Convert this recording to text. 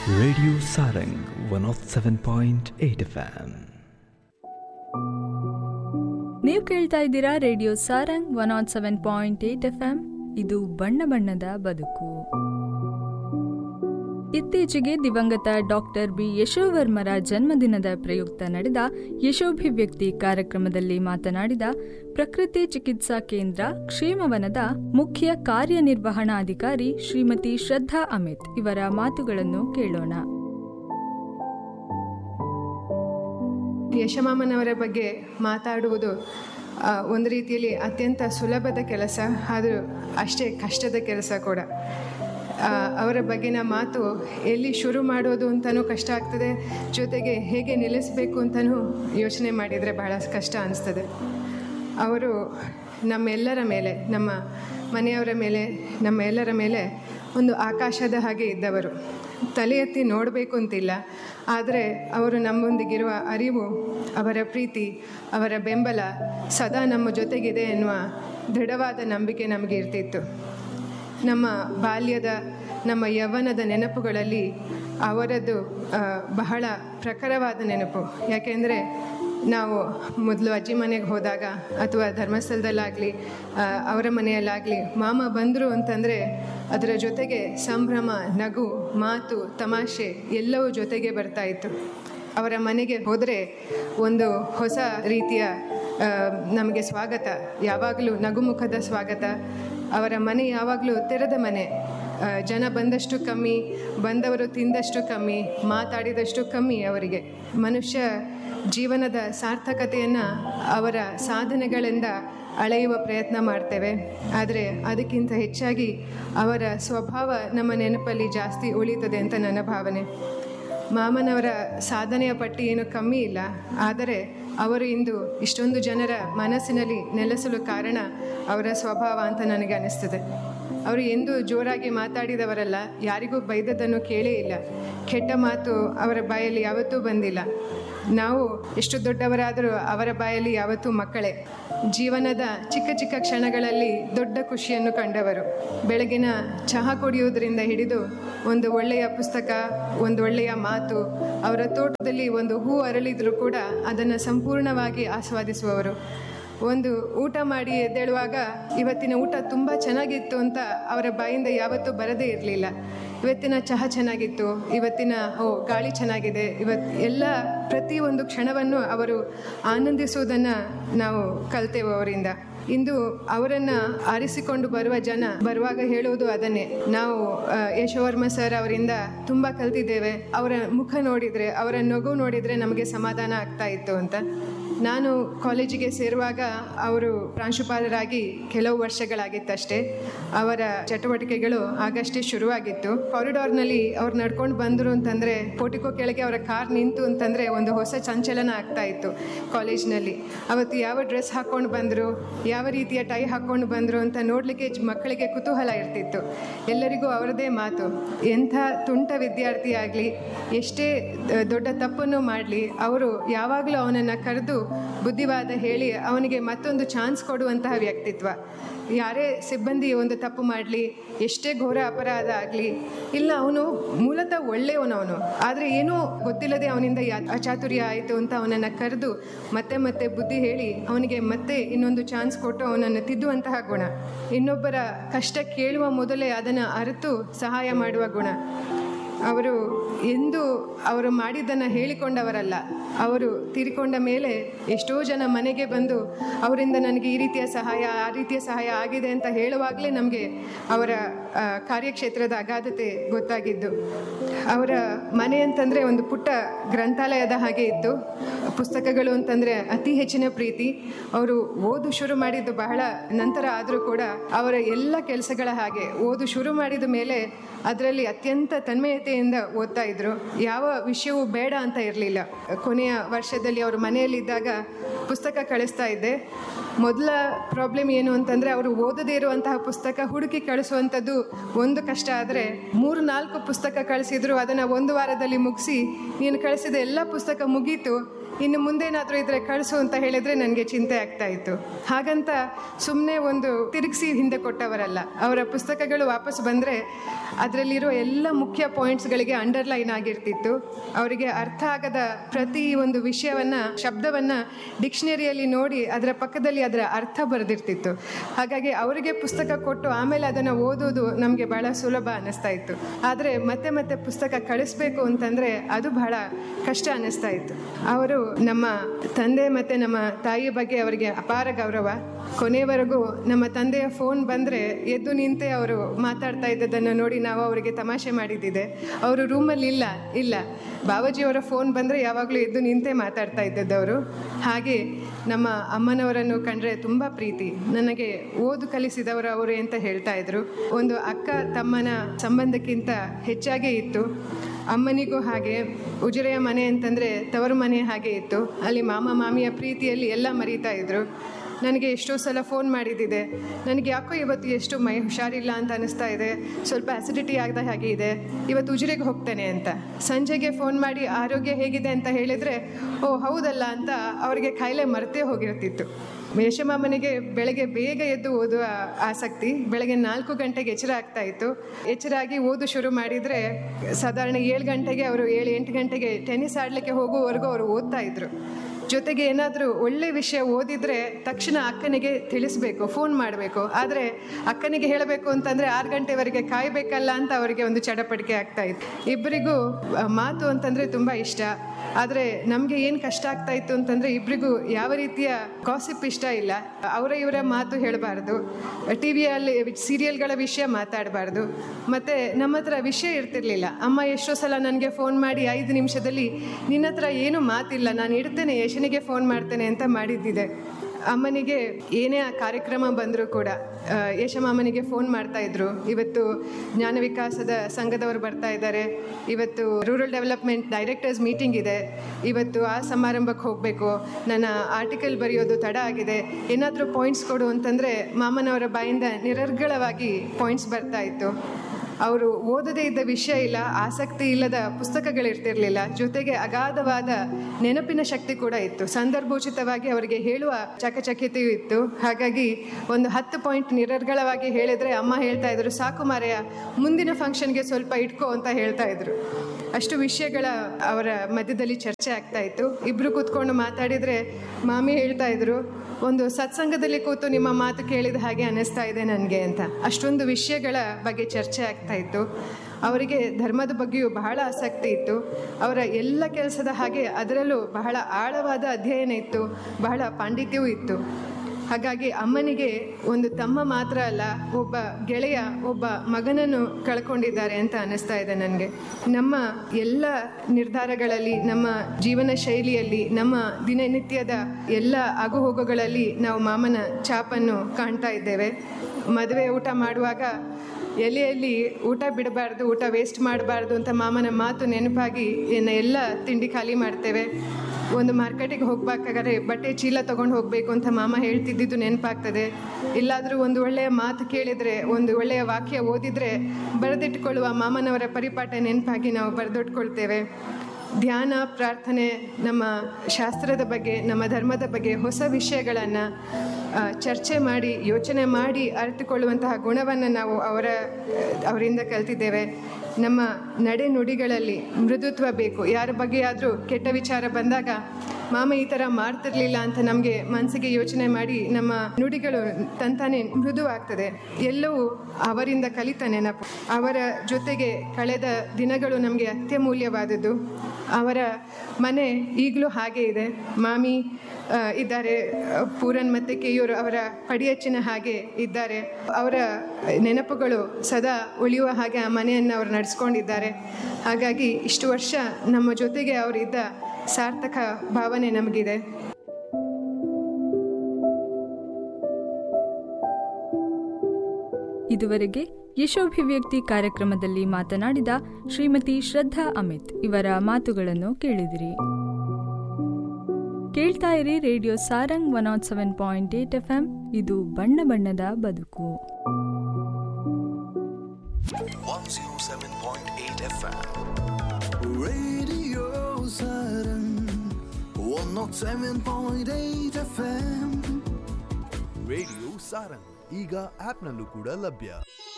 Radio Sarang 107.8 FM. ನೀವು ಕೇಳ್ತಾ ಇದ್ದೀರಾ radio Sarang one nought seven point eight F M ಇದು ಬಣ್ಣ ಬಣ್ಣದ ಬದುಕು ಇತ್ತೀಚೆಗೆ ದಿವಂಗತ ಡಾಕ್ಟರ್ ಬಿ ಯಶೋವರ್ಮರ ಜನ್ಮದಿನದ ಪ್ರಯುಕ್ತ ನಡೆದ ಯಶೋಭಿವ್ಯಕ್ತಿ ಕಾರ್ಯಕ್ರಮದಲ್ಲಿ ಮಾತನಾಡಿದ ಪ್ರಕೃತಿ ಚಿಕಿತ್ಸಾ ಕೇಂದ್ರ ಕ್ಷೇಮವನದ ಮುಖ್ಯ ಕಾರ್ಯನಿರ್ವಹಣಾಧಿಕಾರಿ ಶ್ರೀಮತಿ ಶ್ರದ್ಧಾ ಅಮಿತ್ ಇವರ ಮಾತುಗಳನ್ನು ಕೇಳೋಣ ಯಶಮಾಮನವರ ಬಗ್ಗೆ ಮಾತಾಡುವುದು ಆ, ಒಂದು ರೀತಿಯಲ್ಲಿ ಅತ್ಯಂತ ಸುಲಭದ ಕೆಲಸ ಆದರೂ ಅಷ್ಟೇ ಕಷ್ಟದ ಕೆಲಸ ಕೂಡ ಆ, ಅವರ ಬಗ್ಗೆನ ಮಾತು ಎಲ್ಲಿ ಶುರು ಮಾಡೋದು ಅಂತಲೂ ಕಷ್ಟ ಆಗ್ತದೆ ಜೊತೆಗೆ ಹೇಗೆ ನಿಲ್ಲಿಸಬೇಕು ಅಂತಲೂ ಯೋಚನೆ ಮಾಡಿದರೆ ಬಹಳ ಕಷ್ಟ ಅನಿಸ್ತದೆ ಅವರು ನಮ್ಮೆಲ್ಲರ ಮೇಲೆ ನಮ್ಮ ಮನೆಯವರ ಮೇಲೆ ನಮ್ಮ ಎಲ್ಲರ ಮೇಲೆ ಒಂದು ಆಕಾಶದ ಹಾಗೆ ಇದ್ದವರು ತಲೆ ಎತ್ತಿ ನೋಡಬೇಕು ಅಂತಿಲ್ಲ ಆದರೆ ಅವರು ನಮ್ಮೊಂದಿಗಿರುವ ಅರಿವು ಅವರ ಪ್ರೀತಿ ಅವರ ಬೆಂಬಲ ಸದಾ ನಮ್ಮ ಜೊತೆಗಿದೆ ಎನ್ನುವ ದೃಢವಾದ ನಂಬಿಕೆ ನಮಗೆ ಇರ್ತಿತ್ತು ನಮ್ಮ ಬಾಲ್ಯದ ನಮ್ಮ ಯೌವನದ ನೆನಪುಗಳಲ್ಲಿ ಅವರದ್ದು ಆ, ಬಹಳ ಪ್ರಖರವಾದ ನೆನಪು ಯಾಕೆಂದರೆ ನಾವು ಮೊದಲು ಅಜ್ಜಿ ಮನೆಗೆ ಹೋದಾಗ ಅಥವಾ ಧರ್ಮಸ್ಥಳದಲ್ಲಾಗಲಿ ಅವರ ಮನೆಯಲ್ಲಾಗಲಿ ಮಾಮ ಬಂದರು ಅಂತಂದರೆ ಅದರ ಜೊತೆಗೆ ಸಂಭ್ರಮ ನಗು ಮಾತು ತಮಾಷೆ ಎಲ್ಲವೂ ಜೊತೆಗೆ ಬರ್ತಾ ಇತ್ತು ಅವರ ಮನೆಗೆ ಹೋದರೆ ಒಂದು ಹೊಸ ರೀತಿಯ ಆ, ನಮಗೆ ಸ್ವಾಗತ ಯಾವಾಗಲೂ ನಗುಮುಖದ ಸ್ವಾಗತ ಅವರ ಮನೆ ಯಾವಾಗಲೂ ತೆರೆದ ಮನೆ ಆ, ಜನ ಬಂದಷ್ಟು ಕಮ್ಮಿ ಬಂದವರು ತಿಂದಷ್ಟು ಕಮ್ಮಿ ಮಾತಾಡಿದಷ್ಟು ಕಮ್ಮಿ ಅವರಿಗೆ ಮನುಷ್ಯ ಜೀವನದ ಸಾರ್ಥಕತೆಯನ್ನು ಅವರ ಸಾಧನೆಗಳಿಂದ ಅಳೆಯುವ ಪ್ರಯತ್ನ ಮಾಡ್ತೇವೆ ಆದರೆ ಅದಕ್ಕಿಂತ ಹೆಚ್ಚಾಗಿ ಅವರ ಸ್ವಭಾವ ನಮ್ಮ ನೆನಪಲ್ಲಿ ಜಾಸ್ತಿ ಉಳಿತದೆ ಅಂತ ನನ್ನ ಭಾವನೆ ಮಾಮನವರ ಸಾಧನೆಯ ಪಟ್ಟಿ ಏನು ಕಮ್ಮಿ ಇಲ್ಲ ಆದರೆ ಅವರು ಇಂದು ಇಷ್ಟೊಂದು ಜನರ ಮನಸ್ಸಿನಲ್ಲಿ ನೆಲೆಸಲು ಕಾರಣ ಅವರ ಸ್ವಭಾವ ಅಂತ ನನಗೆ ಅನಿಸ್ತದೆ ಅವರು ಎಂದೂ ಜೋರಾಗಿ ಮಾತಾಡಿದವರಲ್ಲ ಯಾರಿಗೂ ಬೈದದ್ದನ್ನು ಕೇಳೇ ಇಲ್ಲ ಕೆಟ್ಟ ಮಾತು ಅವರ ಬಾಯಲ್ಲಿ ಯಾವತ್ತೂ ಬಂದಿಲ್ಲ ನಾವು ಎಷ್ಟು ದೊಡ್ಡವರಾದರೂ ಅವರ ಬಾಯಲ್ಲಿ ಯಾವತ್ತೂ ಮಕ್ಕಳೇ ಜೀವನದ ಚಿಕ್ಕ ಚಿಕ್ಕ ಕ್ಷಣಗಳಲ್ಲಿ ದೊಡ್ಡ ಖುಷಿಯನ್ನು ಕಂಡವರು ಬೆಳಗಿನ ಚಹಾ ಕುಡಿಯುವುದರಿಂದ ಹಿಡಿದು ಒಂದು ಒಳ್ಳೆಯ ಪುಸ್ತಕ ಒಂದು ಒಳ್ಳೆಯ ಮಾತು ಅವರ ತೋಟದಲ್ಲಿ ಒಂದು ಹೂ ಅರಳಿದರೂ ಕೂಡ ಅದನ್ನು ಸಂಪೂರ್ಣವಾಗಿ ಆಸ್ವಾದಿಸುವವರು ಒಂದು ಊಟ ಮಾಡಿ ಎದ್ದೇಳುವಾಗ ಇವತ್ತಿನ ಊಟ ತುಂಬ ಚೆನ್ನಾಗಿತ್ತು ಅಂತ ಅವರ ಬಾಯಿಂದ ಯಾವತ್ತೂ ಬರದೇ ಇರಲಿಲ್ಲ ಇವತ್ತಿನ ಚಹಾ ಚೆನ್ನಾಗಿತ್ತು ಇವತ್ತಿನ ಓ ಗಾಳಿ ಚೆನ್ನಾಗಿದೆ ಇವತ್ತು ಎಲ್ಲ ಪ್ರತಿಯೊಂದು ಕ್ಷಣವನ್ನು ಅವರು ಆನಂದಿಸುವುದನ್ನು ನಾವು ಕಲ್ತೇವೆ ಅವರಿಂದ ಇಂದು ಅವರನ್ನು ಆರಿಸಿಕೊಂಡು ಬರುವ ಜನ ಬರುವಾಗ ಹೇಳುವುದು ಅದನ್ನೇ ನಾವು ಆ, ಯಶೋವರ್ಮ ಸರ್ ಅವರಿಂದ ತುಂಬ ಕಲ್ತಿದ್ದೇವೆ ಅವರ ಮುಖ ನೋಡಿದರೆ ಅವರ ನಗು ನೋಡಿದರೆ ನಮಗೆ ಸಮಾಧಾನ ಆಗ್ತಾ ಇತ್ತು ಅಂತ ನಾನು ಕಾಲೇಜಿಗೆ ಸೇರುವಾಗ ಅವರು ಪ್ರಾಂಶುಪಾಲರಾಗಿ ಕೆಲವು ವರ್ಷಗಳಾಗಿತ್ತಷ್ಟೇ ಅವರ ಚಟುವಟಿಕೆಗಳು ಆಗಷ್ಟೇ ಶುರುವಾಗಿತ್ತು ಕಾರಿಡಾರ್ನಲ್ಲಿ ಅವ್ರು ನಡ್ಕೊಂಡು ಬಂದರು ಅಂತಂದರೆ ಪೋಟಿಕೋ ಕೆಳಗೆ ಅವರ ಕಾರ್ ನಿಂತು ಅಂತಂದರೆ ಒಂದು ಹೊಸ ಸಂಚಲನ ಆಗ್ತಾ ಇತ್ತು ಕಾಲೇಜ್ನಲ್ಲಿ ಅವತ್ತು ಯಾವ ಡ್ರೆಸ್ ಹಾಕ್ಕೊಂಡು ಬಂದರು ಯಾವ ರೀತಿಯ ಟೈ ಹಾಕ್ಕೊಂಡು ಬಂದರು ಅಂತ ನೋಡಲಿಕ್ಕೆ ಮಕ್ಕಳಿಗೆ ಕುತೂಹಲ ಇರ್ತಿತ್ತು ಎಲ್ಲರಿಗೂ ಅವರದೇ ಮಾತು ಎಂಥ ತುಂಟ ವಿದ್ಯಾರ್ಥಿ ಆಗಲಿ ಎಷ್ಟೇ ದ- ದೊಡ್ಡ ತಪ್ಪನ್ನು ಮಾಡಲಿ ಅವರು ಯಾವಾಗಲೂ ಅವನನ್ನು ಕರೆದು ಬುದ್ಧಿವಾದ ಹೇಳಿ ಅವನಿಗೆ ಮತ್ತೊಂದು ಚಾನ್ಸ್ ಕೊಡುವಂತಹ ವ್ಯಕ್ತಿತ್ವ ಯಾರೇ ಸಿಬ್ಬಂದಿ ಒಂದು ತಪ್ಪು ಮಾಡಲಿ ಎಷ್ಟೇ ಘೋರ ಅಪರಾಧ ಆಗಲಿ ಇಲ್ಲ ಅವನು ಮೂಲತಃ ಒಳ್ಳೆಯವನವನು ಆದರೆ ಏನೋ ಗೊತ್ತಿಲ್ಲದೆ ಅವನಿಂದ ಯಾ ಅಚಾತುರ್ಯ ಆಯಿತು ಅಂತ ಅವನನ್ನು ಕರೆದು ಮತ್ತೆ ಮತ್ತೆ ಬುದ್ಧಿ ಹೇಳಿ ಅವನಿಗೆ ಮತ್ತೆ ಇನ್ನೊಂದು ಚಾನ್ಸ್ ಕೊಟ್ಟು ಅವನನ್ನು ತಿದ್ದುವಂತಹ ಗುಣ ಇನ್ನೊಬ್ಬರ ಕಷ್ಟ ಕೇಳುವ ಮೊದಲೇ ಅದನ್ನು ಅರಿತು ಸಹಾಯ ಮಾಡುವ ಗುಣ ಅವರು ಎಂದು ಅವರು ಮಾಡಿದ್ದನ್ನು ಹೇಳಿಕೊಂಡವರಲ್ಲ ಅವರು ತೀರಿಕೊಂಡ ಮೇಲೆ ಎಷ್ಟೋ ಜನ ಮನೆಗೆ ಬಂದು ಅವರಿಂದ ನನಗೆ ಈ ರೀತಿಯ ಸಹಾಯ ಆ ರೀತಿಯ ಸಹಾಯ ಆಗಿದೆ ಅಂತ ಹೇಳುವಾಗಲೇ ನಮಗೆ ಅವರ ಆ, ಕಾರ್ಯಕ್ಷೇತ್ರದ ಅಗಾಧತೆ ಗೊತ್ತಾಗಿದ್ದು ಅವರ ಮನೆ ಅಂತಂದರೆ ಒಂದು ಪುಟ್ಟ ಗ್ರಂಥಾಲಯದ ಹಾಗೆ ಇತ್ತು ಪುಸ್ತಕಗಳು ಅಂತಂದರೆ ಅತಿ ಹೆಚ್ಚಿನ ಪ್ರೀತಿ ಅವರು ಓದು ಶುರು ಮಾಡಿದ್ದು ಬಹಳ ನಂತರ ಆದರೂ ಕೂಡ ಅವರ ಎಲ್ಲ ಕೆಲಸಗಳ ಹಾಗೆ ಓದು ಶುರು ಮಾಡಿದ ಮೇಲೆ ಅದರಲ್ಲಿ ಅತ್ಯಂತ ತನ್ಮಯತೆಯಿಂದ ಓದ್ತಾ ಇದ್ರು ಯಾವ ವಿಷಯವೂ ಬೇಡ ಅಂತ ಇರಲಿಲ್ಲ ಕೊನೆಯ ವರ್ಷದಲ್ಲಿ ಅವರು ಮನೆಯಲ್ಲಿದ್ದಾಗ ಪುಸ್ತಕ ಕಳಿಸ್ತಾ ಇದ್ದೆ ಮೊದಲ ಪ್ರಾಬ್ಲಮ್ ಏನು ಅಂತಂದರೆ ಅವರು ಓದದೇ ಇರುವಂತಹ ಪುಸ್ತಕ ಹುಡುಕಿ ಕಳಿಸುವಂಥದ್ದು ಒಂದು ಕಷ್ಟ ಆದರೆ ಮೂರು ನಾಲ್ಕು ಪುಸ್ತಕ ಕಳಿಸಿದ್ರು ಅದನ್ನು ಒಂದು ವಾರದಲ್ಲಿ ಮುಗಿಸಿ ನೀನು ಕಳಿಸಿದ ಎಲ್ಲ ಪುಸ್ತಕ ಮುಗೀತು ಇನ್ನು ಮುಂದೇನಾದರೂ ಇದ್ರೆ ಕಳಿಸು ಅಂತ ಹೇಳಿದ್ರೆ ನನಗೆ ಚಿಂತೆ ಆಗ್ತಾ ಇತ್ತು ಹಾಗಂತ ಸುಮ್ಮನೆ ಒಂದು ತಿರುಗಿಸಿ ಹಿಂದೆ ಕೊಟ್ಟವರಲ್ಲ ಅವರ ಪುಸ್ತಕಗಳು ವಾಪಸ್ ಬಂದರೆ ಅದರಲ್ಲಿರೋ ಎಲ್ಲ ಮುಖ್ಯ ಪಾಯಿಂಟ್ಸ್ಗಳಿಗೆ ಅಂಡರ್ಲೈನ್ ಆಗಿರ್ತಿತ್ತು ಅವರಿಗೆ ಅರ್ಥ ಆಗದ ಪ್ರತಿ ಒಂದು ವಿಷಯವನ್ನು ಶಬ್ದವನ್ನು ಡಿಕ್ಷನರಿಯಲ್ಲಿ ನೋಡಿ ಅದರ ಪಕ್ಕದಲ್ಲಿ ಅದರ ಅರ್ಥ ಬರೆದಿರ್ತಿತ್ತು ಹಾಗಾಗಿ ಅವರಿಗೆ ಪುಸ್ತಕ ಕೊಟ್ಟು ಆಮೇಲೆ ಅದನ್ನು ಓದೋದು ನಮಗೆ ಬಹಳ ಸುಲಭ ಅನ್ನಿಸ್ತಾ ಇತ್ತು ಆದರೆ ಮತ್ತೆ ಮತ್ತೆ ಪುಸ್ತಕ ಕಳಿಸ್ಬೇಕು ಅಂತಂದರೆ ಅದು ಬಹಳ ಕಷ್ಟ ಅನ್ನಿಸ್ತಾ ಇತ್ತು ಅವರು ನಮ್ಮ ತಂದೆ ಮತ್ತು ನಮ್ಮ ತಾಯಿ ಬಗ್ಗೆ ಅವರಿಗೆ ಅಪಾರ ಗೌರವ ಕೊನೆಯವರೆಗೂ ನಮ್ಮ ತಂದೆಯ ಫೋನ್ ಬಂದರೆ ಎದ್ದು ನಿಂತೆ ಅವರು ಮಾತಾಡ್ತಾ ಇದ್ದದನ್ನು ನೋಡಿ ನಾವು ಅವರಿಗೆ ತಮಾಷೆ ಮಾಡಿದ್ದಿದೆ ಅವರು ರೂಮಲ್ಲಿ ಇಲ್ಲ ಇಲ್ಲ ಬಾವಾಜಿಯವರ ಫೋನ್ ಬಂದರೆ ಯಾವಾಗಲೂ ಎದ್ದು ನಿಂತೇ ಮಾತಾಡ್ತಾ ಇದ್ದದ್ದವರು ಹಾಗೆ ನಮ್ಮ ಅಮ್ಮನವರನ್ನು ಕಂಡ್ರೆ ತುಂಬ ಪ್ರೀತಿ ನನಗೆ ಓದು ಕಲಿಸಿದವರು ಅವರು ಅಂತ ಹೇಳ್ತಾ ಇದ್ರು ಒಂದು ಅಕ್ಕ ತಮ್ಮನ ಸಂಬಂಧಕ್ಕಿಂತ ಹೆಚ್ಚಾಗೇ ಇತ್ತು ಅಮ್ಮನಿಗೂ ಹಾಗೆ ಉಜಿರೆಯ ಮನೆ ಅಂತಂದರೆ ತವರು ಮನೆ ಹಾಗೆ ಇತ್ತು ಅಲ್ಲಿ ಮಾಮ ಮಾಮಿಯ ಪ್ರೀತಿಯಲ್ಲಿ ಎಲ್ಲ ಮರೀತಾ ಇದ್ರು ನನಗೆ ಎಷ್ಟೋ ಸಲ ಫೋನ್ ಮಾಡಿದ್ದಿದೆ ನನಗೆ ಯಾಕೋ ಇವತ್ತು ಎಷ್ಟು ಮೈ ಹುಷಾರಿಲ್ಲ ಅಂತ ಅನಿಸ್ತಾ ಇದೆ ಸ್ವಲ್ಪ ಅಸಿಡಿಟಿ ಆಗದ ಹಾಗೆ ಇದೆ ಇವತ್ತು ಉಜಿರೆಗೆ ಹೋಗ್ತೇನೆ ಅಂತ ಸಂಜೆಗೆ ಫೋನ್ ಮಾಡಿ ಆರೋಗ್ಯ ಹೇಗಿದೆ ಅಂತ ಹೇಳಿದರೆ ಓ ಹೌದಲ್ಲ ಅಂತ ಅವರಿಗೆ ಕಾಯಿಲೆ ಮರ್ತೇ ಹೋಗಿರ್ತಿತ್ತು ಮೇಷಮಾಮನಿಗೆ ಬೆಳಗ್ಗೆ ಬೇಗ ಎದ್ದು ಓದುವ ಆಸಕ್ತಿ ಬೆಳಗ್ಗೆ ನಾಲ್ಕು ಗಂಟೆಗೆ ಎಚ್ಚರ ಆಗ್ತಾ ಇತ್ತು ಎಚ್ಚರಾಗಿ ಓದು ಶುರು ಮಾಡಿದರೆ ಸಾಧಾರಣ ಏಳು ಗಂಟೆಗೆ ಅವರು ಏಳು ಎಂಟು ಗಂಟೆಗೆ ಟೆನ್ನಿಸ್ ಆಡಲಿಕ್ಕೆ ಹೋಗುವವರೆಗೂ ಅವರು ಓದ್ತಾ ಇದ್ರು ಜೊತೆಗೆ ಏನಾದರೂ ಒಳ್ಳೆ ವಿಷಯ ಓದಿದರೆ ತಕ್ಷಣ ಅಕ್ಕನಿಗೆ ತಿಳಿಸ್ಬೇಕು ಫೋನ್ ಮಾಡಬೇಕು ಆದರೆ ಅಕ್ಕನಿಗೆ ಹೇಳಬೇಕು ಅಂತಂದರೆ ಆರು ಗಂಟೆವರೆಗೆ ಕಾಯಬೇಕಲ್ಲ ಅಂತ ಅವರಿಗೆ ಒಂದು ಚಡಪಡಿಕೆ ಆಗ್ತಾ ಇತ್ತು ಇಬ್ಬರಿಗೂ ಆ, ಮಾತು ಅಂತಂದರೆ ತುಂಬ ಇಷ್ಟ ಆದರೆ ನಮಗೆ ಏನು ಕಷ್ಟ ಆಗ್ತಾ ಇತ್ತು ಅಂತಂದರೆ ಇಬ್ಬರಿಗೂ ಯಾವ ರೀತಿಯ ಕಾಸಿಪ್ ಇಷ್ಟ ಇಲ್ಲ ಅವರ ಇವರ ಮಾತು ಹೇಳಬಾರ್ದು ಟಿ ವಿಯಲ್ಲಿ ಸೀರಿಯಲ್ಗಳ ವಿಷಯ ಮಾತಾಡಬಾರ್ದು ಮತ್ತು ನಮ್ಮ ಹತ್ರ ವಿಷಯ ಇರ್ತಿರ್ಲಿಲ್ಲ ಅಮ್ಮ ಎಷ್ಟೋ ಸಲ ನನಗೆ ಫೋನ್ ಮಾಡಿ ಐದು ನಿಮಿಷದಲ್ಲಿ ನಿನ್ನ ಹತ್ರ ಏನು ಮಾತಿಲ್ಲ ನಾನು ಇಡ್ತೇನೆ ಯಶನಿಗೆ ಫೋನ್ ಮಾಡ್ತೇನೆ ಅಂತ ಮಾಡಿದ್ದಿದೆ ಅಮ್ಮನಿಗೆ ಏನೇ ಆ ಕಾರ್ಯಕ್ರಮ ಬಂದರೂ ಕೂಡ ಆ, ಯಶಮಾಮನಿಗೆ ಫೋನ್ ಮಾಡ್ತಾ ಇದ್ರು ಇವತ್ತು ಜ್ಞಾನ ವಿಕಾಸದ ಸಂಘದವರು ಬರ್ತಾ ಇದ್ದಾರೆ ಇವತ್ತು ರೂರಲ್ ಡೆವಲಪ್ಮೆಂಟ್ ಡೈರೆಕ್ಟರ್ಸ್ ಮೀಟಿಂಗ್ ಇದೆ ಇವತ್ತು ಆ ಸಮಾರಂಭಕ್ಕೆ ಹೋಗಬೇಕು ನನ್ನ ಆರ್ಟಿಕಲ್ ಬರೆಯೋದು ತಡ ಆಗಿದೆ ಏನಾದರೂ ಪಾಯಿಂಟ್ಸ್ ಕೊಡು ಅಂತಂದರೆ ಮಾಮನವರ ಬಾಯಿಂದ ನಿರರ್ಗಳವಾಗಿ ಪಾಯಿಂಟ್ಸ್ ಬರ್ತಾ ಇತ್ತು ಅವರು ಓದದೇ ಇದ್ದ ವಿಷಯ ಇಲ್ಲ ಆಸಕ್ತಿ ಇಲ್ಲದ ಪುಸ್ತಕಗಳಿರ್ತಿರ್ಲಿಲ್ಲ ಜೊತೆಗೆ ಅಗಾಧವಾದ ನೆನಪಿನ ಶಕ್ತಿ ಕೂಡ ಇತ್ತು ಸಂದರ್ಭೋಚಿತವಾಗಿ ಅವರಿಗೆ ಹೇಳುವ ಚಕಚಕ್ಯತೆಯೂ ಇತ್ತು ಹಾಗಾಗಿ ಒಂದು ಹತ್ತು ಪಾಯಿಂಟ್ ನಿರರ್ಗಳವಾಗಿ ಹೇಳಿದರೆ ಅಮ್ಮ ಹೇಳ್ತಾ ಇದ್ರು ಸಾಕು ಮಾರೆಯ ಮುಂದಿನ ಫಂಕ್ಷನ್ಗೆ ಸ್ವಲ್ಪ ಇಟ್ಕೋ ಅಂತ ಹೇಳ್ತಾ ಇದ್ರು ಅಷ್ಟು ವಿಷಯಗಳ ಅವರ ಮಧ್ಯದಲ್ಲಿ ಚರ್ಚೆ ಆಗ್ತಾ ಇತ್ತು ಇಬ್ರು ಕೂತ್ಕೊಂಡು ಮಾತಾಡಿದರೆ ಮಾಮಿ ಹೇಳ್ತಾ ಇದ್ರು ಒಂದು ಸತ್ಸಂಗದಲ್ಲಿ ಕೂತು ನಿಮ್ಮ ಮಾತು ಕೇಳಿದ ಹಾಗೆ ಅನ್ನಿಸ್ತಾ ಇದೆ ನನಗೆ ಅಂತ ಅಷ್ಟೊಂದು ವಿಷಯಗಳ ಬಗ್ಗೆ ಚರ್ಚೆ ಆಗ್ತಾ ಇತ್ತು ಅವರಿಗೆ ಧರ್ಮದ ಬಗ್ಗೆಯೂ ಬಹಳ ಆಸಕ್ತಿ ಇತ್ತು ಅವರ ಎಲ್ಲ ಕೆಲಸದ ಹಾಗೆ ಅದರಲ್ಲೂ ಬಹಳ ಆಳವಾದ ಅಧ್ಯಯನ ಇತ್ತು ಬಹಳ ಪಾಂಡಿತ್ಯವೂ ಇತ್ತು ಹಾಗಾಗಿ ಅಮ್ಮನಿಗೆ ಒಂದು ತಮ್ಮ ಮಾತ್ರ ಅಲ್ಲ ಒಬ್ಬ ಗೆಳೆಯ ಒಬ್ಬ ಮಗನನ್ನು ಕಳ್ಕೊಂಡಿದ್ದಾರೆ ಅಂತ ಅನ್ನಿಸ್ತಾ ಇದೆ ನನಗೆ ನಮ್ಮ ಎಲ್ಲ ನಿರ್ಧಾರಗಳಲ್ಲಿ ನಮ್ಮ ಜೀವನ ಶೈಲಿಯಲ್ಲಿ ನಮ್ಮ ದಿನನಿತ್ಯದ ಎಲ್ಲ ಆಗುಹೋಗುಗಳಲ್ಲಿ ನಾವು ಮಾಮನ ಛಾಪನ್ನು ಕಾಣ್ತಾ ಇದ್ದೇವೆ ಮದುವೆ ಊಟ ಮಾಡುವಾಗ ಎಲೆಯಲ್ಲಿ ಊಟ ಬಿಡಬಾರ್ದು ಊಟ ವೇಸ್ಟ್ ಮಾಡಬಾರ್ದು ಅಂತ ಮಾಮನ ಮಾತು ನೆನಪಾಗಿ ಏನು ಎಲ್ಲ ತಿಂಡಿ ಖಾಲಿ ಮಾಡ್ತೇವೆ ಒಂದು ಮಾರ್ಕೆಟಿಗೆ ಹೋಗ್ಬೇಕಾದ್ರೆ ಬಟ್ಟೆ ಚೀಲ ತೊಗೊಂಡು ಹೋಗಬೇಕು ಅಂತ ಮಾಮ ಹೇಳ್ತಿದ್ದಿದ್ದು ನೆನಪಾಗ್ತದೆ ಇಲ್ಲಾದರೂ ಒಂದು ಒಳ್ಳೆಯ ಮಾತು ಕೇಳಿದರೆ ಒಂದು ಒಳ್ಳೆಯ ವಾಕ್ಯ ಓದಿದರೆ ಬರೆದಿಟ್ಟುಕೊಳ್ಳುವ ಮಾಮನವರ ಪರಿಪಾಠ ನೆನಪಾಗಿ ನಾವು ಬರೆದಿಟ್ಕೊಳ್ತೇವೆ ಧ್ಯಾನ ಪ್ರಾರ್ಥನೆ ನಮ್ಮ ಶಾಸ್ತ್ರದ ಬಗ್ಗೆ ನಮ್ಮ ಧರ್ಮದ ಬಗ್ಗೆ ಹೊಸ ವಿಷಯಗಳನ್ನು ಚರ್ಚೆ ಮಾಡಿ ಯೋಚನೆ ಮಾಡಿ ಅರಿತುಕೊಳ್ಳುವಂತಹ ಗುಣವನ್ನು ನಾವು ಅವರ ಅವರಿಂದ ಕಲ್ತಿದ್ದೇವೆ ನಮ್ಮ ನಡೆ ನುಡಿಗಳಲ್ಲಿ ಮೃದುತ್ವ ಬೇಕು ಯಾರ ಬಗ್ಗೆಯಾದರೂ ಕೆಟ್ಟ ವಿಚಾರ ಬಂದಾಗ ಮಾಮ ಈ ಥರ ಮಾಡ್ತಿರ್ಲಿಲ್ಲ ಅಂತ ನಮಗೆ ಮನಸ್ಸಿಗೆ ಯೋಚನೆ ಮಾಡಿ ನಮ್ಮ ನುಡಿಗಳು ತಂತಾನೆ ಮೃದು ಆಗ್ತದೆ ಎಲ್ಲವೂ ಅವರಿಂದ ಕಲಿತ ನೆನಪು ಅವರ ಜೊತೆಗೆ ಕಳೆದ ದಿನಗಳು ನಮಗೆ ಅತ್ಯಮೂಲ್ಯವಾದದ್ದು ಅವರ ಮನೆ ಈಗಲೂ ಹಾಗೆ ಇದೆ ಮಾಮಿ ಆ, ಇದ್ದಾರೆ ಆ, ಪೂರನ್ ಮತ್ತು ಕೆಯೂರು ಅವರ ಪಡಿಯಚ್ಚಿನ ಹಾಗೆ ಇದ್ದಾರೆ ಅವರ ನೆನಪುಗಳು ಸದಾ ಉಳಿಯುವ ಹಾಗೆ ಆ ಮನೆಯನ್ನು ಅವರು ನಡೆಸ್ಕೊಂಡಿದ್ದಾರೆ ಹಾಗಾಗಿ ಇಷ್ಟು ವರ್ಷ ನಮ್ಮ ಜೊತೆಗೆ ಅವರಿದ್ದ ಸಾರ್ಥಕ ಭಾವನೆ ನಮಗಿದೆ ಇದುವರೆಗೆ ಯಶೋಭಿವ್ಯಕ್ತಿ ಕಾರ್ಯಕ್ರಮದಲ್ಲಿ ಮಾತನಾಡಿದ ಶ್ರೀಮತಿ ಶ್ರದ್ಧಾ ಅಮಿತ್ ಇವರ ಮಾತುಗಳನ್ನು ಕೇಳಿದಿರಿ ಕೇಳ್ತಾ ಇರಿ radio Sarang one nought seven point eight F M ಇದು ಬಣ್ಣ ಬಣ್ಣದ ಬದುಕು 107.8 FM. Radio Saturn nought seven point eight F M radio Sarang ಈಗ ಆಪ್ನಲ್ಲೂ ಕೂಡ ಲಭ್ಯ